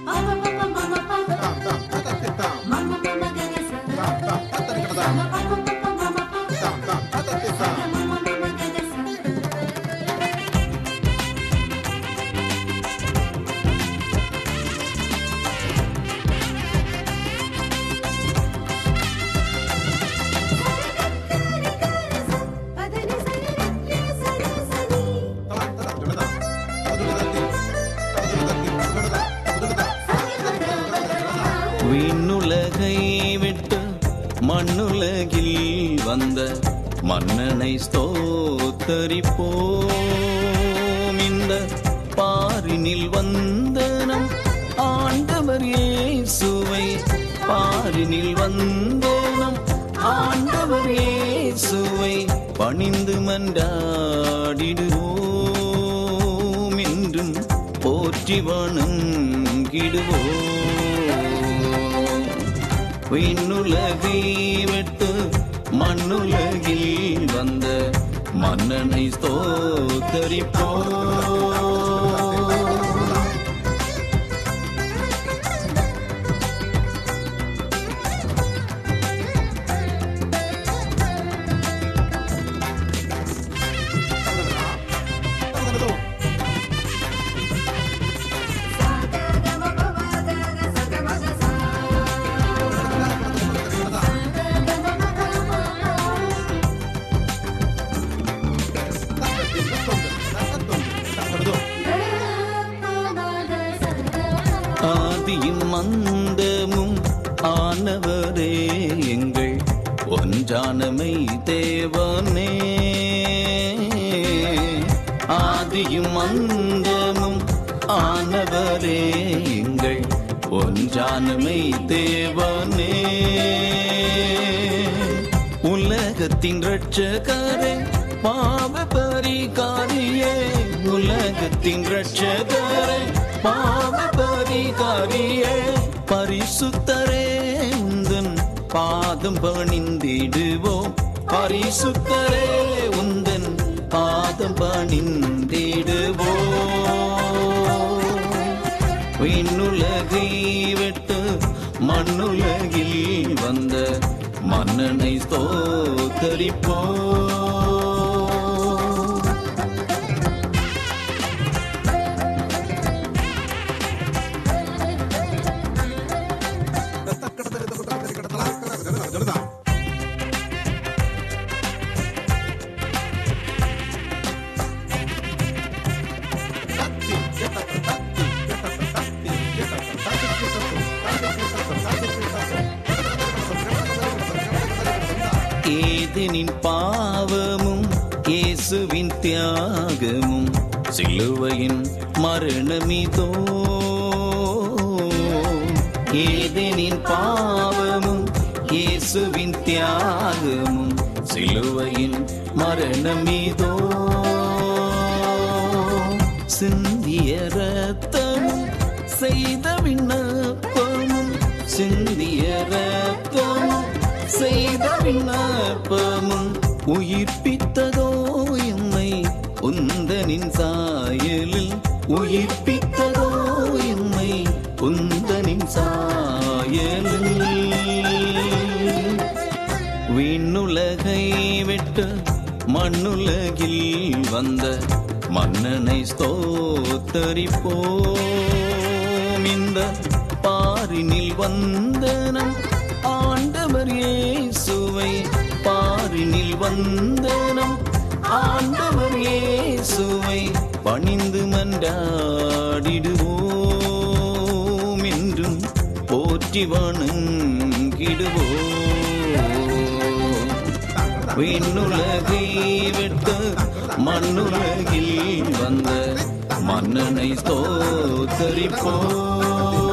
விண்ணுலகை விட்டு மண்ணுலகில் வந்த மன்னனை ஸ்தோத்தரிப்போம் இந்த பாரினில் வந்த நம் ஆண்டவர் இயேசுவை பாரினில் வந்த நம் ஆண்டவர் இயேசுவை பணிந்து மன்றாடிடுவோம் என்றும் போற்றி வணங்கிடுவோம் விண்ணுலகை விட்டு மண்ணுலகில் வந்த மன்னனை ஸ்தோத்தரிப்போம் ஆதியும் மந்தமும் ஆனவரே எங்கள் ஒன்றானமை தேவனே ஆதியும் மந்தமும் ஆனவரே எங்கள் ஒன்றானமை தேவனே உலகத்தின் ரட்சகரே பாவ பரிகாரியே உலகத்தின் ரட்சகரே பாவ பரிகாரியே பரிசுத்தரே உந்தன் பாதம் பணிந்திடுவோம் பரிசுத்தரே உந்தன் பாதம் பணிந்திடுவோம் விண்ணுலகை விட்டு மண்ணுலகில் வந்த மன்னனை ஸ்தோத்தரிப்போம் ஏதெனின் பாவமும் இயேசுவின் தியாகமும் சிலுவையின் மரணமிதோ ஏதெனின் பாவமும் இயேசுவின் தியாகமும் சிலுவையின் மரணமிதோ சிந்திய ரத்தமும் செய்த விண்ணப்பமும் சிந்திய ரத்தமும் செய்த விண்ணப்பமும் உயிர்ப்பித்ததோ எம்மை உந்தனின் சாயலில் உயிர்ப்பித்ததோ எம்மை உந்தனின் சாயலில் விண்ணுலகை விட்டு மண்ணுலகில் வந்த மன்னனை ஸ்தோத்தரிப்போம் இந்த பாரினில் வந்த நம் ஆண்டவர் இயேசுவை பாரினில் வந்த நம் ஆண்டவர் இயேசுவை பணிந்து மன்றாடிடுவோம் என்றும் போற்றி வணங்கிடுவோம் விண்ணுலகை விட்டு மண்ணுலகில் வந்த மன்னனை ஸ்தோத்தரிப்போம்